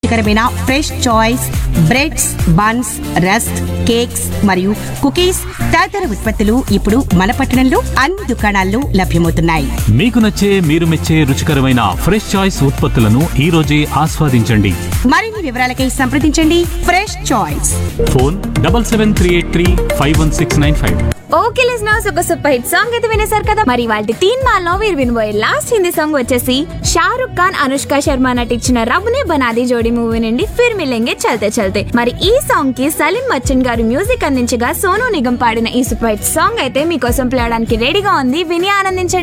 రుచికరమైన fresh choice breads buns rusk cakes మరియు cookies తదితర ఉత్పత్తులు ఇప్పుడు మన పట్టణంలో అన్ని దుకాణాల్లో లభ్యమవుతున్నాయి మీకు నచ్చే మీరు మెచ్చే రుచికరమైన ఫ్రెష్ చాయిస్ ఉత్పత్తులను ఈ రోజే ఆస్వాదించండి మరిన్ని వివరాలకై సంప్రదించండి fresh choice phone double seven three eight three five one six nine five okay listeners ఒక సూపర్ హిట్ సాంగ్ అయితే వినేశారు కదా మరి వాళ్ళ తీన్ మాల్లో మీరు వినబోయే లాస్ట్ హిందీ సాంగ్ వచ్చేసి షారుఖ్ ఖాన్ అనుష్క శర్మ నటించిన రబునే బనాది జోడి మూవీ నుండి ఫిర్ మిలెంగే చల్తే చల్తే మరి ఈ సాంగ్ కి సలీం మచ్చన్ గారు మ్యూజిక్ అందించగా సోను నిగం పాడిన ఈ సూపర్ హిట్ సాంగ్ అయితే మీకోసం ప్లే అవడానికి రెడీగా ఉంది విని ఆనందించండి